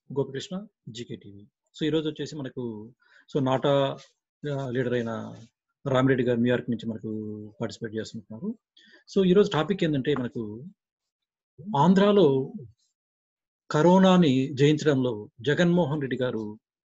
Gopikrishna GK TV so ఈరోజు వచ్చేసి మనకు సో నాటా లీడర్ అయిన రామిరెడ్డి గారు న్యూయార్క్ నుంచి మనకు పార్టిసిపేట్ చేస్తున్నారు సో ఈరోజు టాపిక్ ఏంటంటే మనకు ఆంధ్రాలో కరోనాని జయించడంలో జగన్మోహన్ రెడ్డి గారు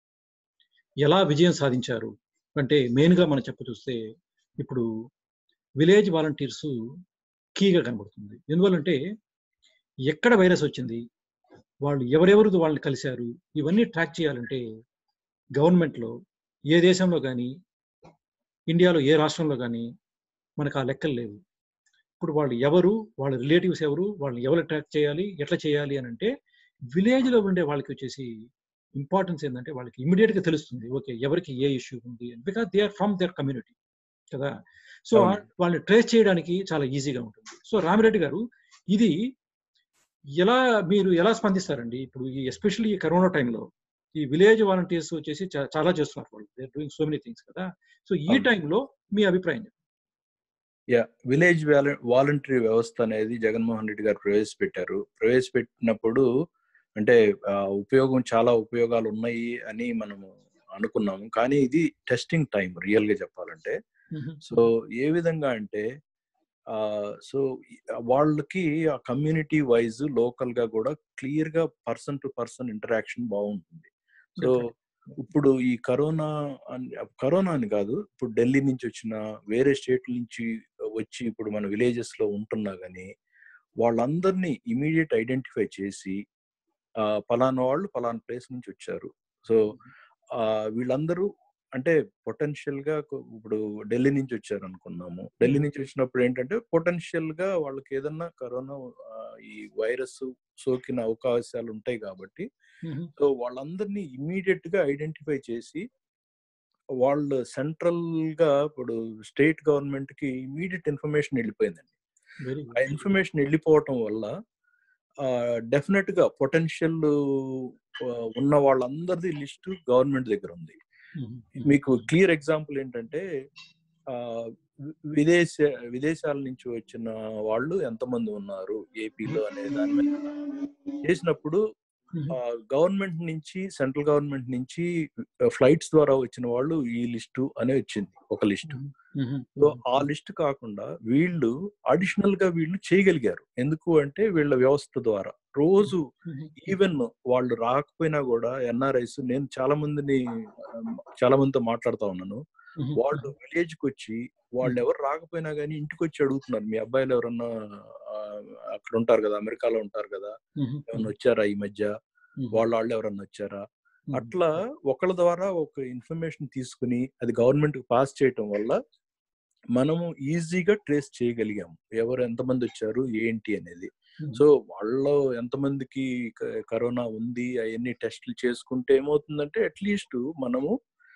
ఎలా విజయం సాధించారు అంటే మెయిన్గా మనం చెప్ప చూస్తే ఇప్పుడు విలేజ్ వాలంటీర్స్ కీగా కనబడుతుంది ఎందువల్లంటే ఎక్కడ వైరస్ వచ్చింది వాళ్ళు ఎవరెవరు వాళ్ళని కలిశారు ఇవన్నీ ట్రాక్ చేయాలంటే గవర్నమెంట్లో ఏ దేశంలో కానీ ఇండియాలో ఏ రాష్ట్రంలో కానీ మనకు ఆ లెక్కలు లేవు ఇప్పుడు వాళ్ళు ఎవరు వాళ్ళ రిలేటివ్స్ ఎవరు వాళ్ళని ఎవరు ట్రాక్ చేయాలి ఎట్లా చేయాలి అని అంటే విలేజ్లో ఉండే వాళ్ళకి వచ్చేసి ఇంపార్టెన్స్ ఏంటంటే వాళ్ళకి ఇమీడియట్గా తెలుస్తుంది ఓకే ఎవరికి ఏ ఇష్యూ ఉంది because they are from there community కదా సో వాళ్ళని ట్రేస్ చేయడానికి చాలా ఈజీగా ఉంటుంది సో రామిరెడ్డి గారు ఇది ఎలా మీరు ఎలా స్పందిస్తారండి ఇప్పుడు ఈ ఎస్పెషల్లీ ఈ కరోనా టైంలో ఈ విలేజ్ వాలంటీర్స్ వచ్చేసి చాలా చేస్తున్నారు వాళ్ళు they doing so many things కదా సో ఈ టైంలో మీ అభిప్రాయం యా విలేజ్ వాలంటరీ వ్యవస్థ అనేది జగన్మోహన్ రెడ్డి గారు ప్రవేశపెట్టారు ప్రవేశపెట్టినప్పుడు అంటే ఉపయోగం చాలా ఉపయోగాలు ఉన్నాయి అని మనము అనుకున్నాము కానీ ఇది టెస్టింగ్ టైం రియల్ గా చెప్పాలంటే సో ఏ విధంగా అంటే సో వాళ్ళకి ఆ కమ్యూనిటీ వైజ్ లోకల్ గా కూడా క్లియర్ గా పర్సన్ టు పర్సన్ ఇంటరాక్షన్ బాగుంటుంది సో ఇప్పుడు ఈ కరోనా కరోనా అని కాదు ఇప్పుడు ఢిల్లీ నుంచి వచ్చిన వేరే స్టేట్ల నుంచి వచ్చి ఇప్పుడు మన విలేజెస్ లో ఉంటున్నా గానీ వాళ్ళందరినీ ఇమీడియట్ ఐడెంటిఫై చేసి పలానా వాళ్ళు పలానా ప్లేస్ నుంచి వచ్చారు సో వీళ్ళందరూ అంటే పొటెన్షియల్ గా ఇప్పుడు ఢిల్లీ నుంచి వచ్చారు అనుకున్నాము ఢిల్లీ నుంచి వచ్చినప్పుడు ఏంటంటే పొటెన్షియల్ గా వాళ్ళకి ఏదన్నా కరోనా ఈ వైరస్ సోకిన అవకాశాలు ఉంటాయి కాబట్టి సో వాళ్ళందరినీ ఇమీడియట్ గా ఐడెంటిఫై చేసి వాళ్ళు సెంట్రల్ గా ఇప్పుడు స్టేట్ గవర్నమెంట్ కి ఇమీడియట్ ఇన్ఫర్మేషన్ వెళ్ళిపోయిందండి ఆ ఇన్ఫర్మేషన్ వెళ్ళిపోవటం వల్ల డెఫినెట్ గా పొటెన్షియల్ ఉన్న వాళ్ళందరిది లిస్ట్ గవర్నమెంట్ దగ్గర ఉంది మీకు క్లియర్ ఎగ్జాంపుల్ ఏంటంటే విదేశ విదేశాల నుంచి వచ్చిన వాళ్ళు ఎంతమంది ఉన్నారు ఏపీలో అనే దాని మీద చేసినప్పుడు గవర్నమెంట్ నుంచి సెంట్రల్ గవర్నమెంట్ నుంచి ఫ్లైట్స్ ద్వారా వచ్చిన వాళ్ళు ఈ లిస్టు అనే వచ్చింది ఒక లిస్టు సో ఆ లిస్ట్ కాకుండా వీళ్ళు అడిషనల్ గా వీళ్ళు చేయగలిగారు ఎందుకు అంటే వీళ్ళ వ్యవస్థ ద్వారా రోజు ఈవెన్ వాళ్ళు రాకపోయినా కూడా ఎన్ఆర్ఐస్ నేను చాలా మందిని చాలా మందితో మాట్లాడుతా ఉన్నాను వాళ్ళు విలేజ్ కి వచ్చి వాళ్ళు ఎవరు రాకపోయినా కానీ ఇంటికి వచ్చి అడుగుతున్నారు మీ అబ్బాయిలు ఎవరన్నా అక్కడ ఉంటారు కదా అమెరికాలో ఉంటారు కదా ఏమన్నా వచ్చారా ఈ మధ్య వాళ్ళ వాళ్ళు ఎవరన్నా వచ్చారా అట్లా ఒకళ్ళ ద్వారా ఒక ఇన్ఫర్మేషన్ తీసుకుని అది గవర్నమెంట్ పాస్ చేయటం వల్ల మనము ఈజీగా ట్రేస్ చేయగలిగాము ఎవరు ఎంతమంది వచ్చారు ఏంటి అనేది సో వాళ్ళలో ఎంతమందికి కరోనా ఉంది అవన్నీ టెస్టులు చేసుకుంటే ఏమవుతుందంటే అట్లీస్ట్ మనము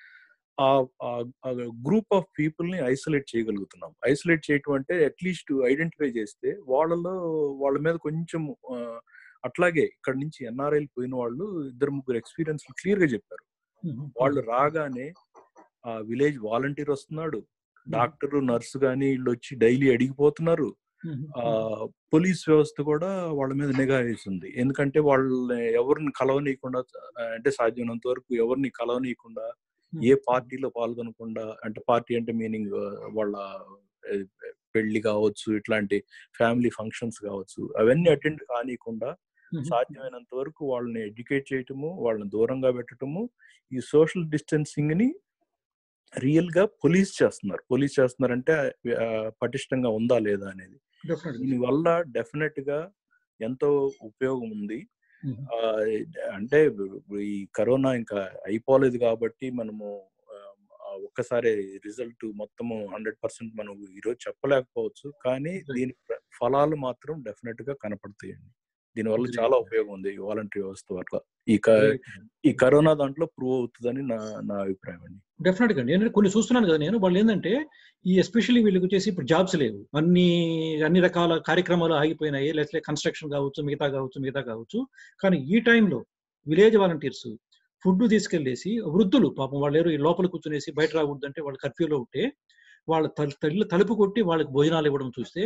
ఆ గ్రూప్ ఆఫ్ పీపుల్ ని ఐసోలేట్ చేయగలుగుతున్నాం ఐసోలేట్ చేయటం అంటే అట్లీస్ట్ ఐడెంటిఫై చేస్తే వాళ్ళలో వాళ్ళ మీద కొంచెం అట్లాగే ఇక్కడ నుంచి ఎన్ఆర్ఐలు పోయిన వాళ్ళు ఇద్దరు ముగ్గురు ఎక్స్పీరియన్స్ క్లియర్ గా చెప్పారు వాళ్ళు రాగానే ఆ విలేజ్ వాలంటీర్ వస్తున్నాడు డాక్టర్ నర్సు కానీ వీళ్ళు వచ్చి డైలీ అడిగిపోతున్నారు ఆ పోలీస్ వ్యవస్థ కూడా వాళ్ళ మీద నిఘా వేస్తుంది ఎందుకంటే వాళ్ళని ఎవరిని కలవనీయకుండా అంటే సాధ్యమైనంత వరకు ఎవరిని కలవనీయకుండా ఏ పార్టీలో పాల్గొనకుండా అంటే పార్టీ అంటే మీనింగ్ వాళ్ళ పెళ్లి కావచ్చు ఇట్లాంటి ఫ్యామిలీ ఫంక్షన్స్ కావచ్చు అవన్నీ అటెండ్ కానియకుండా సాధ్యమైనంత వరకు వాళ్ళని ఎడ్యుకేట్ చేయటము వాళ్ళని దూరంగా పెట్టడము ఈ సోషల్ డిస్టెన్సింగ్ ని రియల్ గా పోలీస్ చేస్తున్నారు పోలీస్ చేస్తున్నారంటే పటిష్టంగా ఉందా లేదా అనేది దీనివల్ల డెఫినెట్ గా ఎంతో ఉపయోగం ఉంది అంటే ఈ కరోనా ఇంకా అయిపోలేదు కాబట్టి మనము ఒక్కసారి రిజల్ట్ మొత్తము హండ్రెడ్ పర్సెంట్ మనం ఈరోజు చెప్పలేకపోవచ్చు కానీ దీని ఫలాలు మాత్రం డెఫినెట్ గా కనపడతాయండి దీనివల్ల చాలా ఉపయోగం ఉంది వాలంటరీ వ్యవస్థ వల్ల ఈ ఈ కరోనా దాంట్లో ప్రూవ్ అవుతుందని నా నా అభిప్రాయం అండి డెఫినెట్ గా నేను కొన్ని చూస్తున్నాను కదా నేను వాళ్ళు ఏంటంటే ఈ ఎస్పెషల్లీ వీళ్ళకి వచ్చేసి ఇప్పుడు జాబ్స్ లేవు అన్ని అన్ని రకాల కార్యక్రమాలు ఆగిపోయినాయి లేకపోతే కన్స్ట్రక్షన్ కావచ్చు మిగతా కావచ్చు మిగతా కావచ్చు కానీ ఈ టైంలో విలేజ్ వాలంటీర్స్ ఫుడ్ తీసుకెళ్లేసి వృద్ధులు పాపం వాళ్ళు ఎవరు లోపల కూర్చునేసి బయట రాకూడదంటే వాళ్ళు కర్ఫ్యూలో ఉంటే వాళ్ళ తల్లి తలుపు కొట్టి వాళ్ళకి భోజనాలు ఇవ్వడం చూస్తే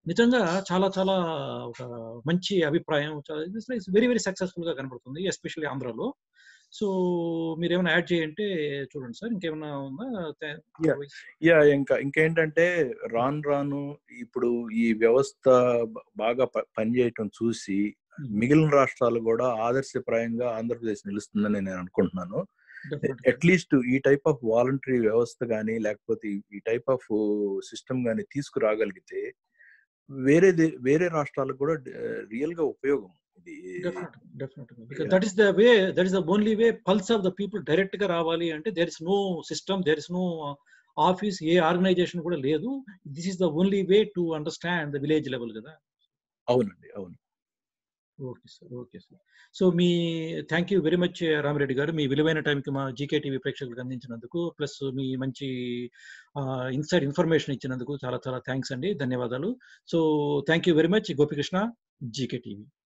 నిజంగా చాలా చాలా ఒక మంచి అభిప్రాయం వెరీ వెరీ సక్సెస్ఫుల్ గా కనబడుతుంది ఎస్పెషల్లీ ఆంధ్రాలో సో మీరు ఏమైనా యాడ్ చేయంటే చూడండి సార్ ఇంకేమైనా ఉందా Yeah. యా ఇంకా ఇంకేంటంటే రాను రాను ఇప్పుడు ఈ వ్యవస్థ బ- బాగా ప- పనిచేయటం చూసి మిగిలిన రాష్ట్రాలు కూడా ఆదర్శప్రాయంగా ఆంధ్రప్రదేశ్ నిలుస్తుందని నేను అనుకుంటున్నాను అట్లీస్ట్ ఈ టైప్ ఆఫ్ వాలంటరీ వ్యవస్థ కానీ లేకపోతే ఈ- ఈ టైప్ ఆఫ్ సిస్టమ్ కానీ తీసుకురాగలిగితే వేరే దే- వేరే రాష్ట్రాలకు కూడా రియల్ గా ఉపయోగం ఇది because that is the way that is the only way pulse of the people direct గా రావాలి అంటే there is no system there is no office ఏ ఆర్గనైజేషన్ కూడా లేదు this is the only way to understand the village level కదా అవునండి అవును okay sir okay sir so మీ thank you very much Ramireddy గారు మీ విలువైన టైంకి మా జీకే టీవీ ప్రేక్షకులకు అందించినందుకు ప్లస్ మీ మంచి ఇన్సైడ్ ఇన్ఫర్మేషన్ ఇచ్చినందుకు చాలా చాలా థ్యాంక్స్ అండి ధన్యవాదాలు so thank you very much Gopikrishna GK TV